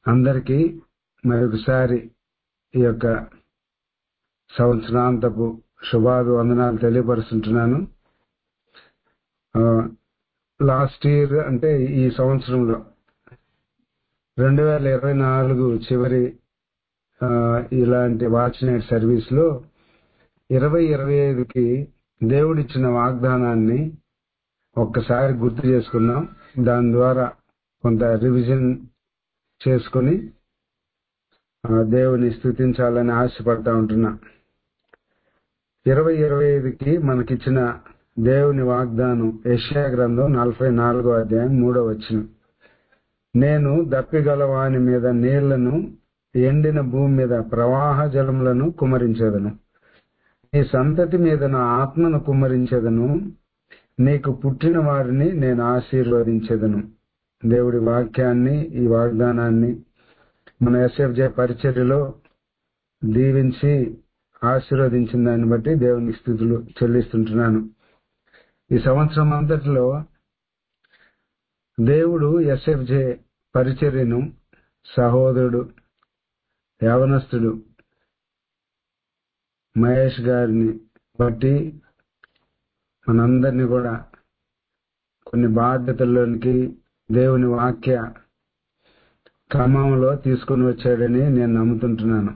అందరికీ మరొకసారి ఈ యొక్క సంవత్సరాంతపు శుభాభివందనాలు తెలియపరుస్తుంటున్నాను లాస్ట్ ఇయర్ అంటే ఈ సంవత్సరంలో రెండు వేల ఇరవై నాలుగు చివరి ఆ, ఇలాంటి వాచ్ నైట్ సర్వీస్ లో ఇరవై ఇరవై ఐదుకి దేవుడిచ్చిన వాగ్దానాన్ని ఒక్కసారి గుర్తు చేసుకున్నాం దాని ద్వారా కొంత రివిజన్ చేసుకుని ఆ, దేవుని స్థుతించాలని ఆశపడతా ఉంటున్నా ఇరవై ఇరవై ఐదుకి మనకిచ్చిన దేవుని వాగ్దానం యెషయా గ్రంథం నలభై నాలుగో అధ్యాయం మూడో వచ్చిన నేను దప్పిగల వాని మీద నీళ్లను ఎండిన భూమి మీద ప్రవాహ జలములను కుమరించేదను నీ సంతతి మీద నా ఆత్మను కుమ్మరించేదను నీకు పుట్టిన వారిని నేను ఆశీర్వదించేదను దేవుడి వాక్యాన్ని ఈ వాగ్దానాన్ని మన ఎస్ఎఫ్జే పరిచర్యలో దీవించి ఆశీర్వదించిన దాన్ని బట్టి దేవునికి స్థితులు చెల్లిస్తుంటున్నాను ఈ సంవత్సరం అంతటిలో దేవుడు ఎస్ఎఫ్జే పరిచర్యను సహోదరుడు యవనస్తుడు మహేష్ గారిని బట్టి మనందరినీ కూడా కొన్ని బాధ్యతల్లోనికి దేవుని వాక్య క్రమంలో తీసుకొని వచ్చాడని నేను నమ్ముతుంటున్నాను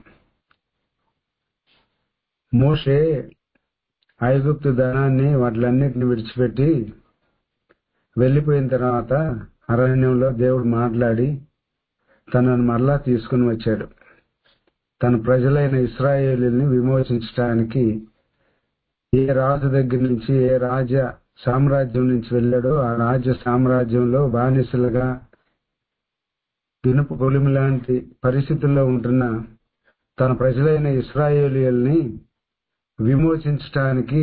మోషే ఐగుప్తు ధనాన్ని వాటిలన్నిటిని విడిచిపెట్టి వెళ్ళిపోయిన తర్వాత అరణ్యంలో దేవుడు మాట్లాడి తనను మరలా తీసుకుని వచ్చాడు తన ప్రజలైన ఇస్రాయేలీని విమోచించడానికి ఏ రాజు దగ్గర నుంచి ఏ రాజ సామ్రాజ్యం నుంచి వెళ్ళాడో ఆ రాజ్య సామ్రాజ్యంలో బానిసలుగా ఇనుపు కొలిమి లాంటి పరిస్థితుల్లో ఉంటున్న తన ప్రజలైన ఇస్రాయేలీయుల్ని విమోచించటానికి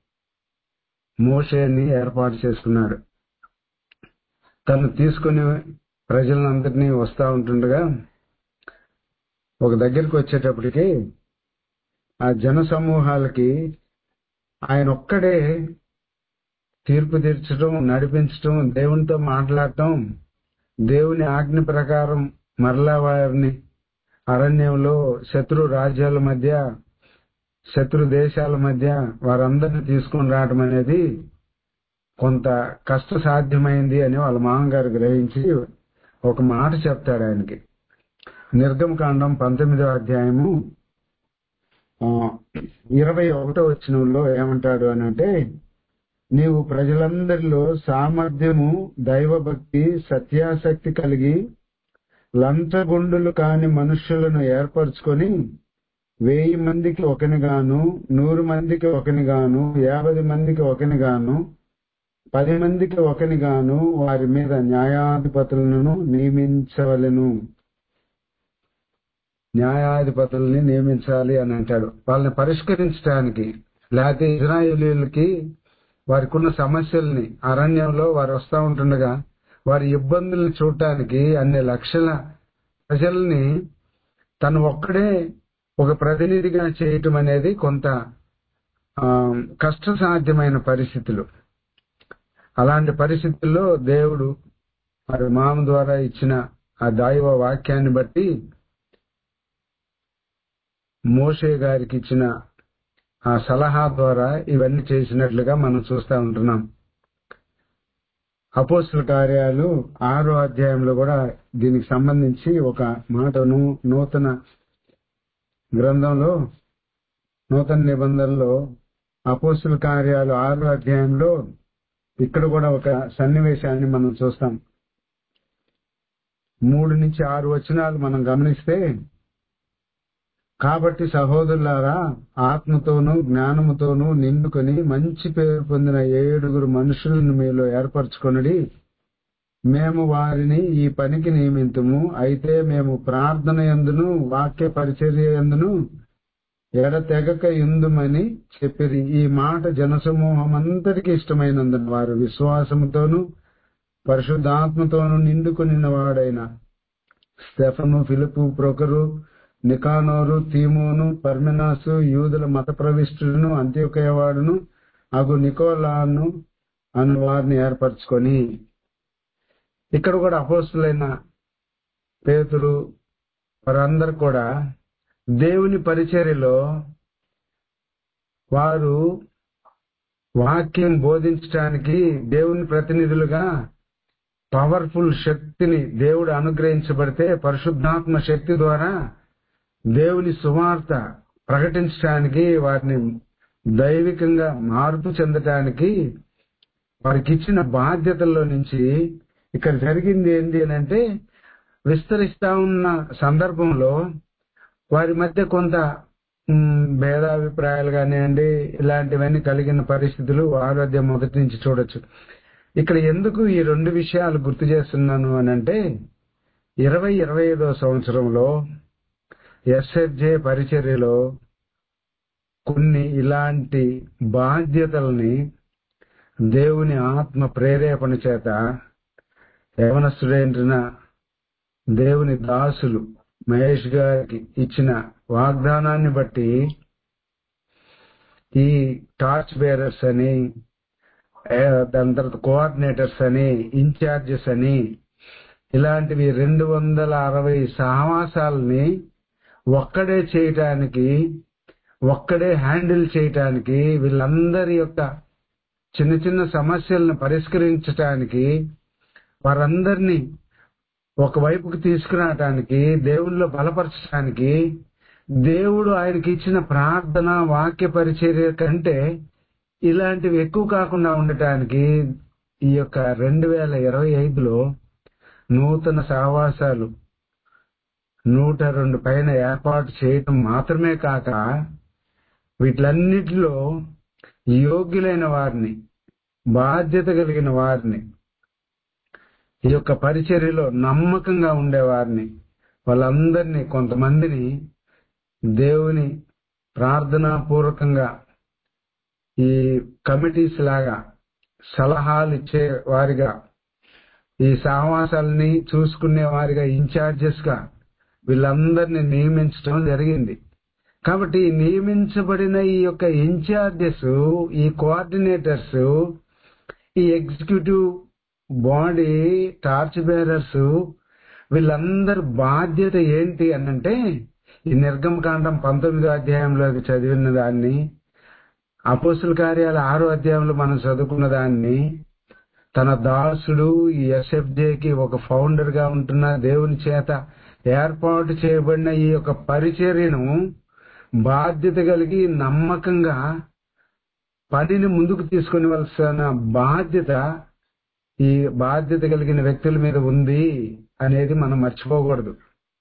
మోషేని ఏర్పాటు చేసుకున్నాడు తను తీసుకుని ప్రజలందరినీ వస్తా ఉంటుండగా ఒక దగ్గరికి వచ్చేటప్పటికి ఆ జన సమూహాలకి ఆయన ఒక్కడే తీర్పు తీర్చడం నడిపించడం దేవునితో మాట్లాడటం దేవుని ఆజ్ఞ ప్రకారం మరలా వారిని అరణ్యంలో శత్రు రాజ్యాల మధ్య శత్రు దేశాల మధ్య వారందరిని తీసుకుని రావడం అనేది కొంత కష్ట సాధ్యమైంది అని వాళ్ళ మామగారు గ్రహించి ఒక మాట చెప్తాడు ఆయనకి నిర్గమకాండం పంతొమ్మిదో అధ్యాయము ఆ, ఇరవై ఒకటో వచ్చినంలో ఏమంటాడు అని అంటే నీవు ప్రజలందరిలో సామర్థ్యము దైవభక్తి సత్యాసక్తి కలిగి లంచగొండులు కాని మనుష్యులను ఏర్పరచుకొని వెయ్యి మందికి ఒకనిగాను నూరు మందికి ఒకనిగాను యాభై మందికి ఒకనిగాను పది మందికి ఒకనిగాను వారి మీద న్యాయాధిపతులను నియమించవలెను న్యాయాధిపతుల్ని నియమించాలి అని అంటాడు వాళ్ళని పరిష్కరించడానికి లేకపోతే ఇజ్రాయేలీలకి వారికి ఉన్న సమస్యల్ని అరణ్యంలో వారు వస్తూ ఉంటుండగా వారి ఇబ్బందుల్ని చూడటానికి అన్ని లక్షల ప్రజల్ని తను ఒక్కడే ఒక ప్రతినిధిగా చేయటం అనేది కొంత ఆ, కష్టసాధ్యమైన పరిస్థితులు అలాంటి పరిస్థితుల్లో దేవుడు మరి మామ ద్వారా ఇచ్చిన ఆ దైవ వాక్యాన్ని బట్టి మోషే గారికి ఇచ్చిన ఆ సలహా ద్వారా ఇవన్నీ చేసినట్లుగా మనం చూస్తూ ఉంటున్నాం అపోస్తుల కార్యాలు ఆరో అధ్యాయంలో కూడా దీనికి సంబంధించి ఒక మాటను నూతన గ్రంథంలో నూతన నిబంధనలో అపోస్తుల కార్యాలు ఆరో అధ్యాయంలో ఇక్కడ కూడా ఒక సన్నివేశాన్ని మనం చూస్తాం మూడు నుంచి ఆరు వచనాలు మనం గమనిస్తే కాబట్టి సహోదరులారా ఆత్మతోనూ జ్ఞానముతోనూ నిండుకొని మంచి పేరు పొందిన ఏడుగురు మనుషులను మీలో ఏర్పరచుకొనడి మేము వారిని ఈ పనికి నియమింతుము అయితే మేము ప్రార్థన ఎందును వాక్య పరిచర్య ఎందును ఎడతెగక ఇందుమని చెప్పిరి ఈ మాట జనసమూహం అందరికీ ఇష్టమైనందున వారు విశ్వాసముతోనూ పరిశుద్ధాత్మతోనూ నిండుకుని వాడైన స్టెఫను ఫిలిపు ప్రొకరు నికానోరు తీమోను పర్మినాసు యూదుల మత ప్రవిష్టులను అంత్యొకయవాడును అగు నికోలాను అను వారిని ఏర్పరచుకొని ఇక్కడ కూడా అపోస్తులైన పేతురు వారందరూ కూడా దేవుని పరిచర్యలో వారు వాక్యం బోధించడానికి దేవుని ప్రతినిధులుగా పవర్ఫుల్ శక్తిని దేవుడు అనుగ్రహించబడితే పరిశుద్ధాత్మ శక్తి ద్వారా దేవుని సువార్త ప్రకటించడానికి వారిని దైవికంగా మార్పు చెందటానికి వారికి ఇచ్చిన బాధ్యతల్లో నుంచి ఇక్కడ జరిగింది ఏంటి అని అంటే విస్తరిస్తా ఉన్న సందర్భంలో వారి మధ్య కొంత మ్, భేదాభిప్రాయాలు కానివ్వండి ఇలాంటివన్నీ కలిగిన పరిస్థితులు ఆరోగ్యం మొదటి నుంచి చూడొచ్చు ఇక్కడ ఎందుకు ఈ రెండు విషయాలు గుర్తు చేస్తున్నాను అని అంటే ఇరవై ఇరవై ఐదో సంవత్సరంలో ఎస్ఎఫ్జే పరిచర్యలో కొన్ని ఇలాంటి బాధ్యతల్ని దేవుని ఆత్మ ప్రేరేపణ చేత యవనస్తుడైన దేవుని దాసులు మహేష్ గారికి ఇచ్చిన వాగ్దానాన్ని బట్టి ఈ టార్చ్ బేరర్స్ అని ఏ, దాని తర్వాత కోఆర్డినేటర్స్ అని ఇన్ఛార్జెస్ అని ఇలాంటివి రెండు వందల అరవై సహవాసాలని ఒక్కడే చేయటానికి ఒక్కడే హ్యాండిల్ చేయటానికి వీళ్ళందరి యొక్క చిన్న చిన్న సమస్యలను పరిష్కరించటానికి వారందరినీ ఒకవైపుకి తీసుకురావటానికి దేవుళ్ళో బలపరచడానికి దేవుడు ఆయనకి ఇచ్చిన ప్రార్థన వాక్య పరిచర్య కంటే ఇలాంటివి ఎక్కువ కాకుండా ఉండటానికి ఈ యొక్క రెండు వేల ఇరవై ఐదులో నూతన సహవాసాలు నూట రెండు పైన ఏర్పాటు చేయటం మాత్రమే కాక వీటిలన్నిటిలో యోగ్యులైన వారిని బాధ్యత కలిగిన వారిని ఈ యొక్క పరిచర్యలో నమ్మకంగా ఉండేవారిని వాళ్ళందరినీ కొంతమందిని దేవుని ప్రార్థనా పూర్వకంగా ఈ కమిటీస్ లాగా సలహాలు ఇచ్చే వారిగా ఈ సహవాసాలని చూసుకునే వారిగా ఇన్ఛార్జెస్ గా వీళ్ళందరినీ నియమించడం జరిగింది కాబట్టి ఈ నియమించబడిన ఈ యొక్క ఇన్ఛార్జెస్ ఈ కోఆర్డినేటర్స్ ఈ ఎగ్జిక్యూటివ్ బాడీ టార్చ్ బేరర్స్ వీళ్ళందరి బాధ్యత ఏంటి అనంటే ఈ నిర్గమకాండం పంతొమ్మిదో అధ్యాయంలో చదివిన దాన్ని అపోసుల కార్యాల ఆరో అధ్యాయంలో మనం చదువుకున్న దాన్ని తన దాసుడు ఈ ఎస్ఎఫ్జేకి ఒక ఫౌండర్ గా ఉంటున్న దేవుని చేత ఏర్పాటు చేయబడిన ఈ యొక్క పరిచర్యను బాధ్యత కలిగి నమ్మకంగా పనిని ముందుకు తీసుకుని వలసిన బాధ్యత ఈ బాధ్యత కలిగిన వ్యక్తుల మీద ఉంది అనేది మనం మర్చిపోకూడదు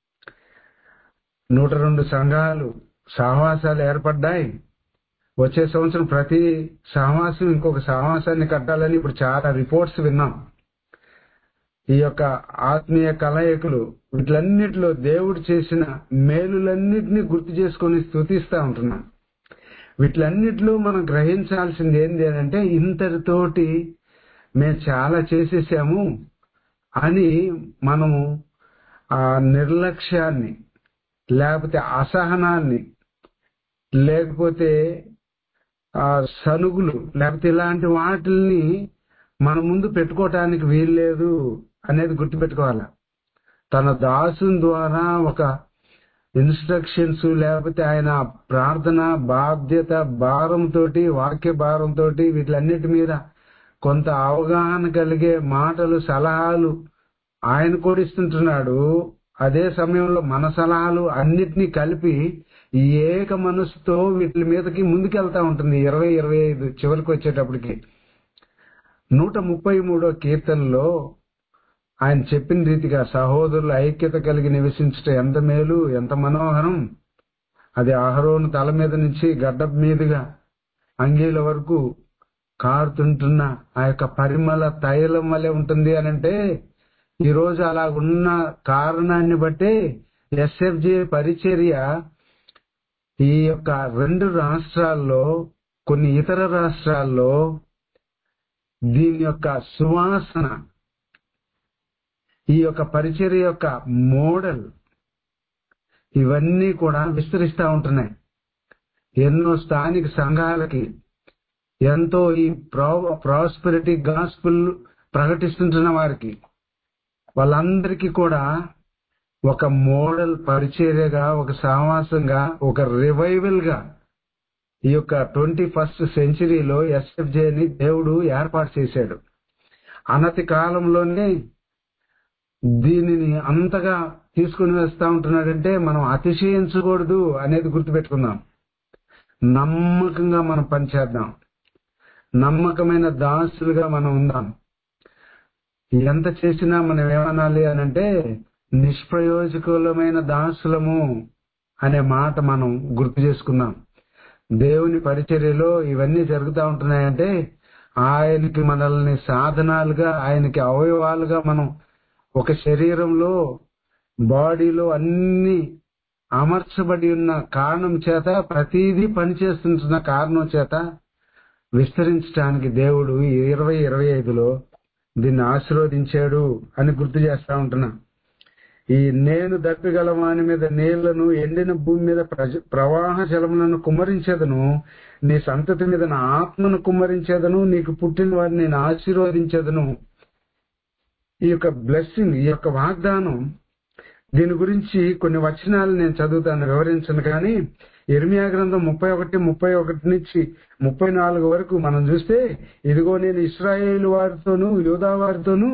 నూట రెండు సంఘాలు సహవాసాలు ఏర్పడ్డాయి వచ్చే సంవత్సరం ప్రతి సహవాసం ఇంకొక సహవాసాన్ని కట్టాలని ఇప్పుడు చాలా రిపోర్ట్స్ విన్నాం ఈ యొక్క ఆత్మీయ కలయికలు వీటిలన్నిటిలో దేవుడు చేసిన మేలులన్నిటినీ గుర్తు చేసుకొని స్థుతిస్తా ఉంటున్నాం వీటిలన్నిటిలో మనం గ్రహించాల్సింది ఏంటి అని అంటే ఇంతటితోటి మేము చాలా చేసేసాము అని మనము ఆ నిర్లక్ష్యాన్ని లేకపోతే అసహనాన్ని లేకపోతే ఆ సనుగులు లేకపోతే ఇలాంటి వాటిల్ని మన ముందు పెట్టుకోవటానికి వీల్లేదు అనేది గుర్తుపెట్టుకోవాలి తన దాసుని ద్వారా ఒక ఇన్స్ట్రక్షన్స్ లేకపోతే ఆయన ప్రార్థన బాధ్యత భారంతో వాక్య భారంతో వీటిలన్నిటి మీద కొంత అవగాహన కలిగే మాటలు సలహాలు ఆయన కూడా ఇస్తుంటున్నాడు అదే సమయంలో మన సలహాలు అన్నిటినీ కలిపి ఈ ఏక మనసుతో వీటి మీదకి ముందుకెళ్తా ఉంటుంది ఇరవై ఇరవై ఐదు చివరికి వచ్చేటప్పటికి నూట ముప్పై మూడో కీర్తనలో ఆయన చెప్పిన రీతిగా సహోదరుల ఐక్యత కలిగి నివసించటం ఎంత మేలు ఎంత మనోహరం అది అహరోను తల మీద నుంచి గడ్డ మీదుగా అంగీల వరకు కారుతుంటున్న ఆ యొక్క పరిమళ తైలం వలె ఉంటుంది అని అంటే ఈ రోజు అలా ఉన్న కారణాన్ని బట్టే ఎస్ఎఫ్జే పరిచర్య ఈ యొక్క రెండు రాష్ట్రాల్లో కొన్ని ఇతర రాష్ట్రాల్లో దీని యొక్క సువాసన ఈ యొక్క పరిచర్య యొక్క మోడల్ ఇవన్నీ కూడా విస్తరిస్తా ఉంటున్నాయి ఎన్నో స్థానిక సంఘాలకి ఎంతో ఈ ప్రాస్పెరిటీ గాస్పుల్ ప్రకటిస్తుంటున్న వారికి వాళ్ళందరికీ కూడా ఒక మోడల్ పరిచర్యగా ఒక సామాసంగా ఒక రివైవల్ గా ఈ యొక్క ట్వంటీ ఫస్ట్ సెంచరీలో ఎస్ఎఫ్జేని దేవుడు ఏర్పాటు చేశాడు అనతి కాలంలోనే దీనిని అంతగా తీసుకుని వేస్తా ఉంటున్నాడంటే మనం అతిశయించకూడదు అనేది గుర్తుపెట్టుకుందాం నమ్మకంగా మనం పనిచేద్దాం నమ్మకమైన దాసులుగా మనం ఉందాం ఎంత చేసినా మనం ఏమనాలి అని అంటే నిష్ప్రయోజకులమైన దాసులము అనే మాట మనం గుర్తు చేసుకుందాం దేవుని పరిచర్యలో ఇవన్నీ జరుగుతూ ఉంటున్నాయంటే ఆయనకి మనల్ని సాధనాలుగా ఆయనకి అవయవాలుగా మనం ఒక శరీరంలో బాడీలో అన్ని అమర్చబడి ఉన్న కారణం చేత ప్రతిదీ పనిచేస్తున్న కారణం చేత విస్తరించడానికి దేవుడు ఇరవై ఇరవై ఐదులో దీన్ని ఆశీర్వదించాడు అని గుర్తు చేస్తా ఉంటున్నా ఈ నేను దప్పిగల వాని మీద నీళ్లను ఎండిన భూమి మీద ప్రజ- ప్రవాహ జలములను కుమ్మరించేదను నీ సంతతి మీద నా ఆత్మను కుమ్మరించేదను నీకు పుట్టిన వారిని నేను ఆశీర్వదించేదను ఈ యొక్క బ్లెస్సింగ్ ఈ యొక్క వాగ్దానం దీని గురించి కొన్ని వచనాలు నేను చదువుతాను వివరించను కానీ ఇర్మియా గ్రంథం ముప్పై ఒకటి ముప్పై ఒకటి నుంచి ముప్పై నాలుగు వరకు మనం చూస్తే ఇదిగో నేను ఇస్రాయేల్ వారితోనూ యూదా వారితోనూ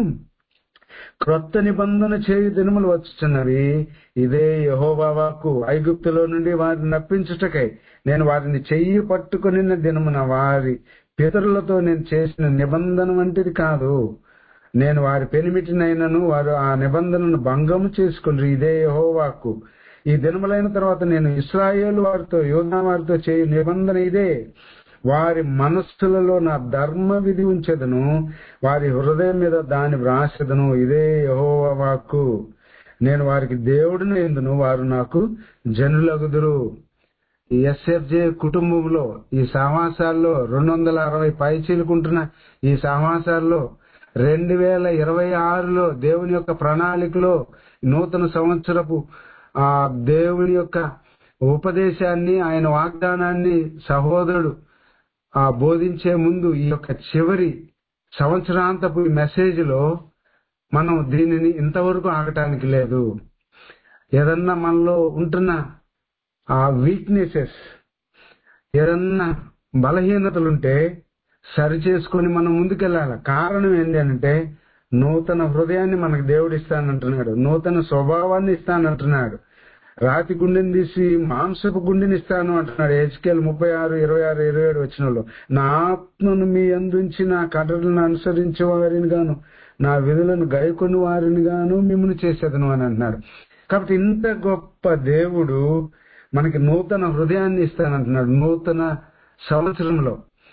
క్రొత్త నిబంధన చేయు దినములు వచ్చుచున్నవి ఇదే యహోవాకు ఐగుప్తులో నుండి వారిని నప్పించుటకై నేను వారిని చెయ్యి పట్టుకుని దినమున వారి పితరులతో నేను చేసిన నిబంధన వంటిది కాదు నేను వారి పెనిమిటినైనను వారు ఆ నిబంధనను భంగము చేసుకుని ఇదే యహోవాకు ఈ దినములైన తర్వాత నేను ఇస్రాయేల్ వారితో యోధా వారితో చేయు నిబంధన ఇదే వారి మనస్సులలో నా ధర్మ విధి ఉంచెదను వారి హృదయం మీద దాని వ్రాసెదను ఇదే యెహోవా వాక్కు నేను వారికి దేవుడిని ఎందును వారు నాకు జనులగుదురు ఈ ఎస్ఎఫ్జే కుటుంబంలో ఈ సమాసాల్లో రెండు వందల అరవై పైచీలుకుంటున్న ఈ సమాసాల్లో రెండు వేల ఇరవై ఆరులో దేవుని యొక్క ప్రణాళికలో నూతన సంవత్సరపు ఆ దేవుని యొక్క ఉపదేశాన్ని ఆయన వాగ్దానాన్ని సహోదరుడు ఆ బోధించే ముందు ఈ యొక్క చివరి సంవత్సరాంతపు ఈ మెసేజ్ లో మనం దీనిని ఇంతవరకు ఆగటానికి లేదు ఏదన్నా మనలో ఉంటున్న ఆ వీక్నెసెస్ ఏదన్నా బలహీనతలుంటే సరి చేసుకొని మనం ముందుకెళ్ళాలి కారణం ఏంటి అంటే నూతన హృదయాన్ని మనకు దేవుడు ఇస్తానంటున్నాడు నూతన స్వభావాన్ని ఇస్తానంటున్నాడు రాతి గుండెని తీసి మాంసపు గుండెని ఇస్తాను అంటున్నాడు హెచ్కేల్ ముప్పై ఆరు ఇరవై ఆరు ఇరవై ఏడు వచ్చినలో నా ఆత్మను మీ అందుంచి నా కటలను అనుసరించే వారిని గాను నా విధులను గైకొని వారిని గాను మిమ్మల్ని చేసేదను అని అంటున్నాడు కాబట్టి ఇంత గొప్ప దేవుడు మనకి నూతన హృదయాన్ని ఇస్తానంటున్నాడు నూతన సంవత్సరంలో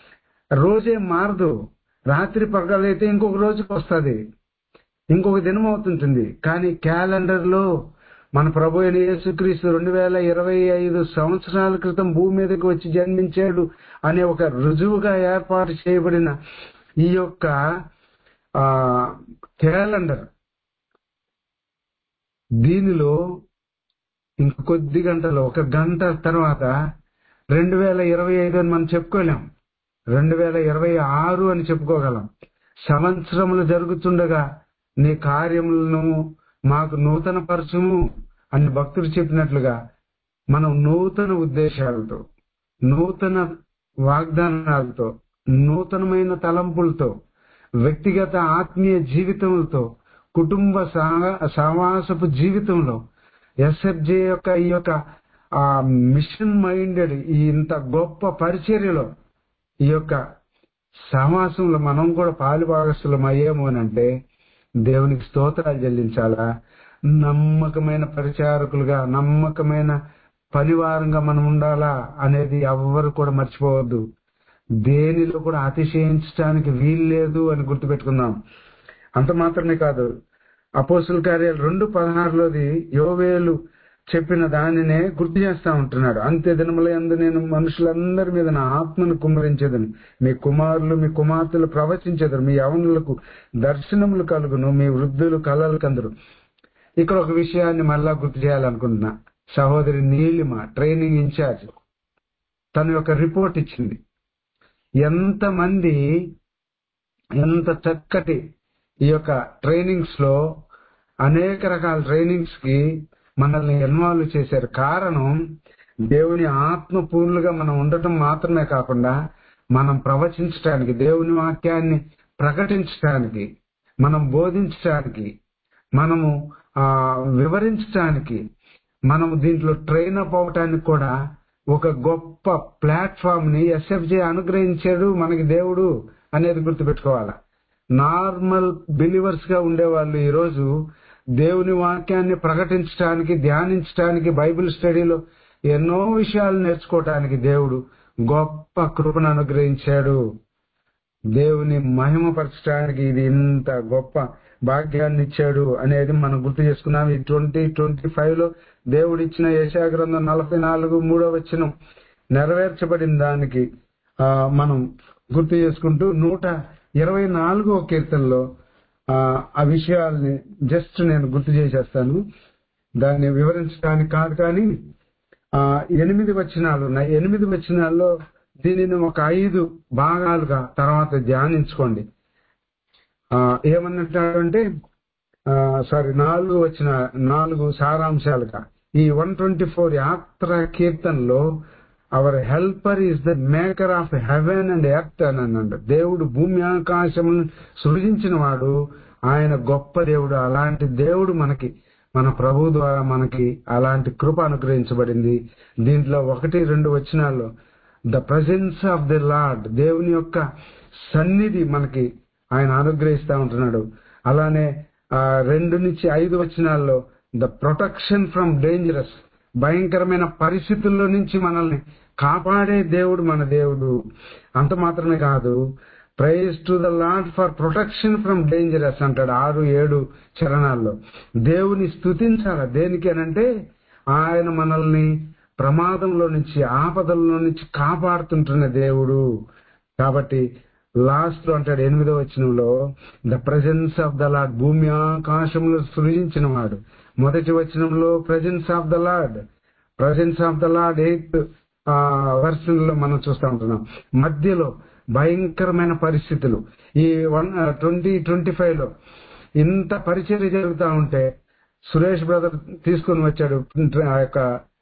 రోజే మారదు రాత్రి పగలైతే ఇంకొక రోజుకి వస్తుంది ఇంకొక దినం అవుతుంటుంది కానీ క్యాలెండర్ లో మన ప్రభు అయిన యేసుక్రీస్తు రెండు వేల ఇరవై ఐదు సంవత్సరాల క్రితం భూమి మీదకి వచ్చి జన్మించాడు అనే ఒక రుజువుగా ఏర్పాటు చేయబడిన ఈ యొక్క ఆ క్యాలెండర్ దీనిలో ఇంక కొద్ది గంటలు ఒక గంట తర్వాత రెండు వేల ఇరవై ఐదు అని మనం చెప్పుకోలేం రెండు వేల ఇరవై ఆరు అని చెప్పుకోగలం సంవత్సరములు జరుగుతుండగా నీ కార్యములను మాకు నూతన పరచుము అని భక్తుడు చెప్పినట్లుగా మనం నూతన ఉద్దేశాలతో నూతన వాగ్దానాలతో నూతనమైన తలంపులతో వ్యక్తిగత ఆత్మీయ జీవితములతో కుటుంబ సహ- సహవాసపు జీవితంలో ఎస్ఎఫ్జే యొక్క ఈ యొక్క ఆ మిషన్ మైండెడ్ ఈ ఇంత గొప్ప పరిచర్యలో ఈ యొక్క సమాసంలో మనం కూడా పాలు భాగస్థులం అయ్యాము అని అంటే దేవునికి స్తోత్రాలు చెల్లించాలా నమ్మకమైన పరిచారకులుగా నమ్మకమైన పనివారంగా మనం ఉండాలా అనేది ఎవ్వరు కూడా మర్చిపోవద్దు దేనిలో కూడా అతిశయించడానికి వీలు లేదు అని గుర్తుపెట్టుకుందాం అంత మాత్రమే కాదు అపోసుల కార్యాలు రెండు పదహారులోది యోవేలు చెప్పిన దానినే గుర్తు చేస్తా ఉంటున్నాడు అంత్య దినముల యందు నేను మనుషులందరి మీద నా ఆత్మను కుమ్మరించేదను మీ కుమారులు మీ కుమార్తెలు ప్రవచించేదరు మీ యవనులకు దర్శనములు కలుగును మీ వృద్ధులు కలలు కందరు ఇక్కడ ఒక విషయాన్ని మళ్ళా గుర్తు చేయాలనుకుంటున్నా సహోదరి నీలిమ ట్రైనింగ్ ఇన్ఛార్జ్ తన యొక్క రిపోర్ట్ ఇచ్చింది ఎంతమంది ఎంత చక్కటి ఈ యొక్క ట్రైనింగ్స్ లో అనేక రకాల ట్రైనింగ్స్ కి మనల్ని ఇన్వాల్వ్ చేశారు కారణం దేవుని ఆత్మ పూర్లుగా మనం ఉండటం మాత్రమే కాకుండా మనం ప్రవచించడానికి దేవుని వాక్యాన్ని ప్రకటించడానికి మనం బోధించడానికి మనము ఆ వివరించడానికి మనము దీంట్లో ట్రైన్ అప్ అవటానికి కూడా ఒక గొప్ప ప్లాట్ఫామ్ ని ఎస్ఎఫ్జే అనుగ్రహించాడు మనకి దేవుడు అనేది గుర్తుపెట్టుకోవాలి నార్మల్ బిలీవర్స్ గా ఉండేవాళ్ళు ఈ రోజు దేవుని వాక్యాన్ని ప్రకటించడానికి ధ్యానించడానికి బైబిల్ స్టడీలో ఎన్నో విషయాలు నేర్చుకోవటానికి దేవుడు గొప్ప కృపను అనుగ్రహించాడు దేవుని మహిమపరచడానికి ఇది ఇంత గొప్ప భాగ్యాన్ని ఇచ్చాడు అనేది మనం గుర్తు చేసుకున్నాం ఈ ట్వంటీ ట్వంటీ ఫైవ్ లో దేవుడు ఇచ్చిన యశాగ్రంథం నలభై నాలుగు మూడో వచ్చిన నెరవేర్చబడిన దానికి ఆ మనం గుర్తు చేసుకుంటూ నూట ఇరవై నాలుగో కీర్తనలో ఆ ఆ విషయాల్ని జస్ట్ నేను గుర్తు చేసేస్తాను దాన్ని వివరించడానికి కాదు కానీ ఆ ఎనిమిది వచనాలు ఉన్నాయి ఎనిమిది వచనాల్లో దీనిని ఒక ఐదు భాగాలుగా తర్వాత ధ్యానించుకోండి ఆ ఏమన్నట్టాడంటే సారీ నాలుగు వచ్చిన నాలుగు సారాంశాలుగా ఈ వన్ ట్వంటీ ఫోర్ యాత్ర కీర్తనలో our helper is the maker of heaven and earth అని అన్నాడు దేవుడు భూమి ఆకాశములను సృజించిన వాడు ఆయన గొప్ప దేవుడు అలాంటి దేవుడు మనకి మన ప్రభు ద్వారా మనకి అలాంటి కృప అనుగ్రహించబడింది దీంట్లో ఒకటి రెండు వచనాల్లో the presence of the Lord దేవుని యొక్క సన్నిధి మనకి ఆయన అనుగ్రహిస్తా ఉంటున్నాడు అలానే ఆ రెండు నుంచి ఐదు వచనాల్లో ద ప్రొటెక్షన్ ఫ్రమ్ డేంజరస్ భయంకరమైన పరిస్థితుల్లో నుంచి మనల్ని కాపాడే దేవుడు మన దేవుడు అంత మాత్రమే కాదు praise to the Lord for protection from dangerous అంటాడు ఆరు ఏడు చరణాల్లో దేవుని స్థుతించాల దేనికి అనంటే ఆయన మనల్ని ప్రమాదంలో నుంచి ఆపదల్లో నుంచి కాపాడుతుంటున్న దేవుడు కాబట్టి లాస్ట్ లో అంటాడు ఎనిమిదో వచనంలో the presence of the Lord భూమి ఆకాశంలో సృజించిన వాడు మొదటి వచనంలో presence of the Lord presence of the Lord eighth version లో మనం చూస్తూ ఉంటున్నాం మధ్యలో భయంకరమైన పరిస్థితులు ఈ వన్ ట్వంటీ ట్వంటీ ఫైవ్ లో ఇంత పరిచర్య జరుగుతూ ఉంటే సురేష్ బ్రదర్ తీసుకొని వచ్చాడు ఆ యొక్క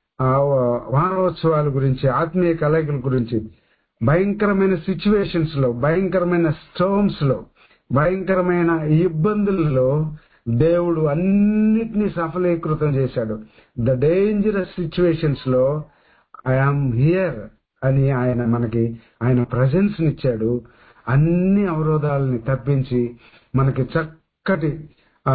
వారోత్సవాల గురించి ఆత్మీయ కలయికల గురించి భయంకరమైన సిచ్యువేషన్స్ లో భయంకరమైన స్టోమ్స్ లో భయంకరమైన ఇబ్బందులలో దేవుడు అన్నిటినీ సఫలీకృతం చేశాడు ద డేంజరస్ సిచ్యువేషన్స్ లో ఐఆమ్ హియర్ అని ఆయన మనకి ఆయన ప్రజెన్స్ ఇచ్చాడు అన్ని అవరోధాలని తప్పించి మనకి చక్కటి ఆ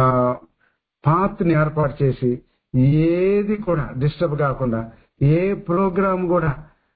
పాత్ని ఏర్పాటు చేసి ఏది కూడా డిస్టర్బ్ కాకుండా ఏ ప్రోగ్రామ్ కూడా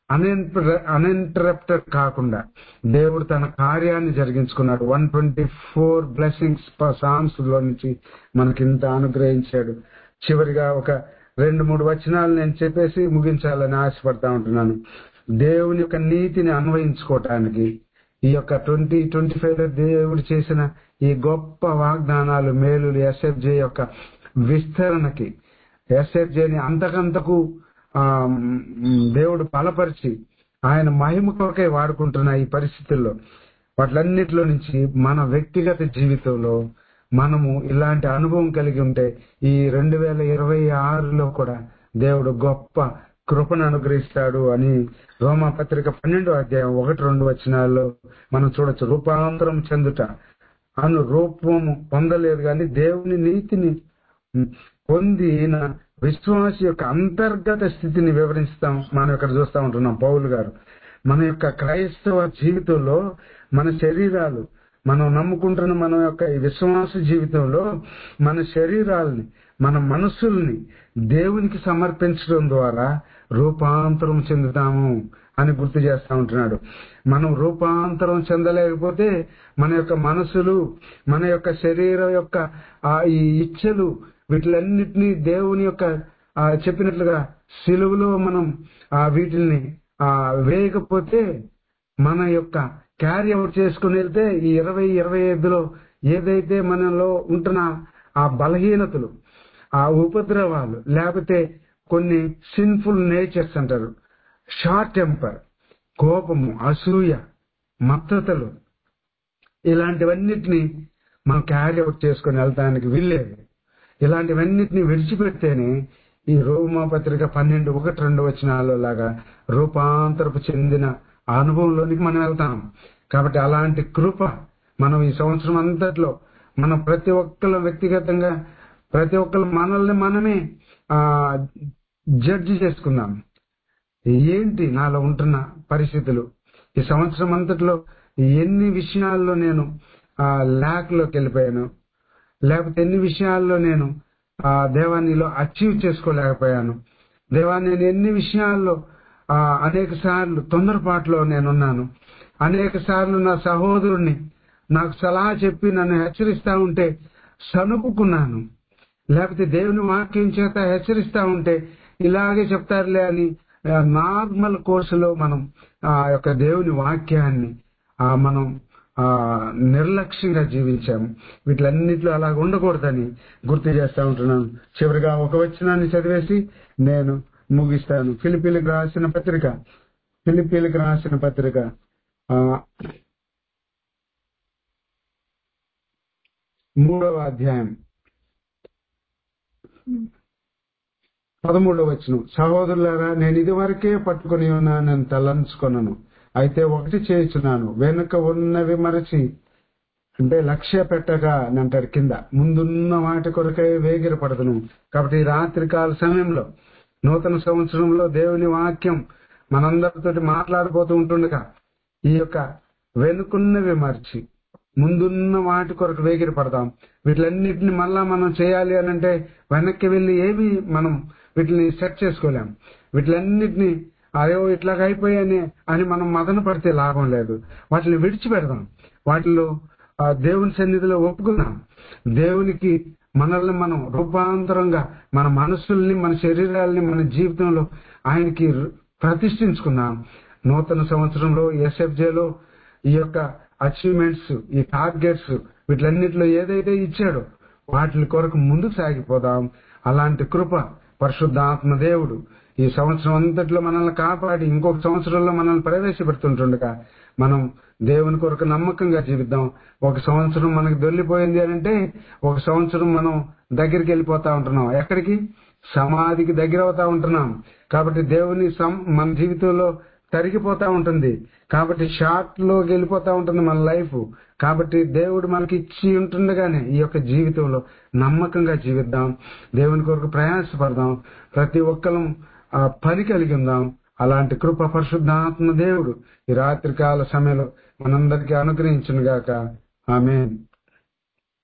అన్ఇంటరప్టెడ్ కాకుండా దేవుడు తన కార్యాన్ని జరిగించుకున్నాడు one twenty four blessings songs లో నుంచి మనకి ఇంత అనుగ్రహించాడు చివరిగా ఒక రెండు మూడు వచనాలు నేను చెప్పేసి ముగించాలని ఆశపడతా ఉంటున్నాను దేవుని యొక్క నీతిని అన్వయించుకోవటానికి ఈ యొక్క ట్వంటీ ట్వంటీ ఫైవ్ లో దేవుడు చేసిన ఈ గొప్ప వాగ్దానాలు మేలులు ఎస్ఎఫ్జే యొక్క విస్తరణకి ఎస్ఎఫ్జేని అంతకంతకు ఆ దేవుడు బలపరిచి ఆయన మహిమ కొరకై వాడుకుంటున్న ఈ పరిస్థితుల్లో వాటిలన్నిటిలో నుంచి మన వ్యక్తిగత జీవితంలో మనము ఇలాంటి అనుభవం కలిగి ఉంటే ఈ రెండు వేల ఇరవై ఆరులో కూడా దేవుడు గొప్ప కృపను అనుగ్రహిస్తాడు అని రోమా పత్రిక పన్నెండో అధ్యాయం ఒకటి రెండు వచనాల్లో మనం చూడొచ్చు రూపాంతరం చెందుట అను రూపము పొందలేదు కానీ దేవుని నీతిని పొంది ఈయన విశ్వాస యొక్క అంతర్గత స్థితిని వివరిస్తాం మనం ఇక్కడ చూస్తా ఉంటున్నాం పౌలు గారు మన యొక్క క్రైస్తవ జీవితంలో మన శరీరాలు మనం నమ్ముకుంటున్న మన యొక్క ఈ విశ్వాస జీవితంలో మన శరీరాల్ని మన మనస్సుల్ని దేవునికి సమర్పించడం ద్వారా రూపాంతరం చెందుతాము అని గుర్తు చేస్తా ఉంటున్నాడు మనం రూపాంతరం చెందలేకపోతే మన యొక్క మనసులు మన యొక్క శరీరం యొక్క ఆ ఈ ఇచ్చలు వీటిలన్నిటినీ దేవుని యొక్క ఆ చెప్పినట్లుగా సిలువలో మనం ఆ వీటిల్ని ఆ వేయకపోతే మన యొక్క క్యారీ అవుట్ చేసుకుని వెళ్తే ఈ ఇరవై ఇరవై ఐదులో ఏదైతే మనలో ఉంటున్న ఆ బలహీనతలు ఆ ఉపద్రవాలు లేకపోతే కొన్ని సిన్ఫుల్ నేచర్స్ అంటారు షార్ట్ టెంపర్ కోపము అసూయ మత్తతలు ఇలాంటివన్నిటిని మనం క్యారీ అవుట్ చేసుకుని వెళ్తానికి వీల్లేదు ఇలాంటివన్నిటిని విడిచిపెడితేనే ఈ రోమా పత్రిక పన్నెండు ఒకటి రెండు వచనాల్లో లాగా రూపాంతరపు చెందిన అనుభవంలోనికి మనం వెళ్తాం కాబట్టి అలాంటి కృప మనం ఈ సంవత్సరం అంతట్లో మనం ప్రతి ఒక్కరు వ్యక్తిగతంగా ప్రతి ఒక్కరు మనల్ని మనమే ఆ జడ్జి చేసుకుందాం ఏంటి నాలో ఉంటున్న పరిస్థితులు ఈ సంవత్సరం అంతట్లో ఎన్ని విషయాల్లో నేను ఆ ల్యాక్ లోకి వెళ్ళిపోయాను లేకపోతే ఎన్ని విషయాల్లో నేను ఆ దేవాన్నిలో అచీవ్ చేసుకోలేకపోయాను దేవా నేను ఎన్ని విషయాల్లో ఆ అనేక సార్లు తొందరపాటులో నేనున్నాను అనేక సార్లు నా సహోదరుణ్ణి నాకు సలహా చెప్పి నన్ను హెచ్చరిస్తా ఉంటే సనుపుకున్నాను లేకపోతే దేవుని వాక్యం చేత హెచ్చరిస్తా ఉంటే ఇలాగే చెప్తారులే అని ఆ, నార్మల్ కోర్సులో మనం ఆ యొక్క దేవుని వాక్యాన్ని ఆ మనం ఆ నిర్లక్ష్యంగా జీవించాము వీటిలన్నిట్లో అలా ఉండకూడదని గుర్తు చేస్తా ఉంటున్నాను చివరిగా ఒక వచనాన్ని చదివేసి నేను ముగిస్తాను ఫిలిపీలకు రాసిన పత్రిక ఫిలిపీలకు రాసిన పత్రిక ఆ, మూడవ అధ్యాయం పదమూడవ వచనం సహోదరులారా నేను ఇదివరకే పట్టుకుని ఉన్నాను నేను తలంచుకున్నాను అయితే ఒకటి చేయించున్నాను వెనుక ఉన్నవి మరచి అంటే లక్ష్య పెట్టగా అని అంటాడు కింద ముందున్న వాటి కొరకై వేగిరపడదును కాబట్టి ఈ రాత్రి కాల సమయంలో నూతన సంవత్సరంలో దేవుని వాక్యం మనందరితోటి మాట్లాడబోతూ ఉంటుండగా ఈ యొక్క వెనుకున్నవి మర్చి ముందున్న వాటి కొరకు వేగిరి పడదాం వీటిలన్నిటిని మళ్ళా మనం చేయాలి అని అంటే వెనక్కి వెళ్ళి ఏమి మనం వీటిని సెట్ చేసుకోలేం వీటిలన్నిటిని అయ్యో ఇట్లాగ అయిపోయాని అని మనం మదన పడితే లాభం లేదు వాటిని విడిచిపెడదాం వాటిలో ఆ దేవుని సన్నిధిలో ఒప్పుకుందాం దేవునికి మనల్ని మనం రూపాంతరంగా మన మనసుల్ని మన శరీరాల్ని మన జీవితంలో ఆయనకి ప్రతిష్ఠించుకుందాం నూతన సంవత్సరంలో ఎస్ఎఫ్జేలో ఈ యొక్క అచీవ్మెంట్స్ ఈ టార్గెట్స్ వీటిలన్నిటిలో ఏదైతే ఇచ్చాడో వాటి కొరకు ముందుకు సాగిపోదాం అలాంటి కృప పరిశుద్ధాత్మ దేవుడు ఈ సంవత్సరం అంతట్లో మనల్ని కాపాడి ఇంకొక సంవత్సరంలో మనల్ని ప్రవేశపెడుతుంటుండగా మనం దేవుని కొరకు నమ్మకంగా జీవిద్దాం ఒక సంవత్సరం మనకి దొల్లిపోయింది అని అంటే ఒక సంవత్సరం మనం దగ్గరికి వెళ్ళిపోతా ఉంటున్నాం ఎక్కడికి సమాధికి దగ్గర అవుతా ఉంటున్నాం కాబట్టి దేవుని సం- మన జీవితంలో తరిగిపోతా ఉంటుంది కాబట్టి షార్ట్ లో వెళ్ళిపోతా ఉంటుంది మన లైఫ్ కాబట్టి దేవుడు మనకి ఇచ్చి ఉంటుండగానే ఈ యొక్క జీవితంలో నమ్మకంగా జీవిద్దాం దేవుని కొరకు ప్రయాసపడదాం ప్రతి ఒక్కరం ఆ పని కలిగి ఉందాం అలాంటి కృప పరిశుద్ధాత్మ దేవుడు ఈ రాత్రికాల సమయంలో మనందరికీ అనుగ్రహించును గాక ఆమె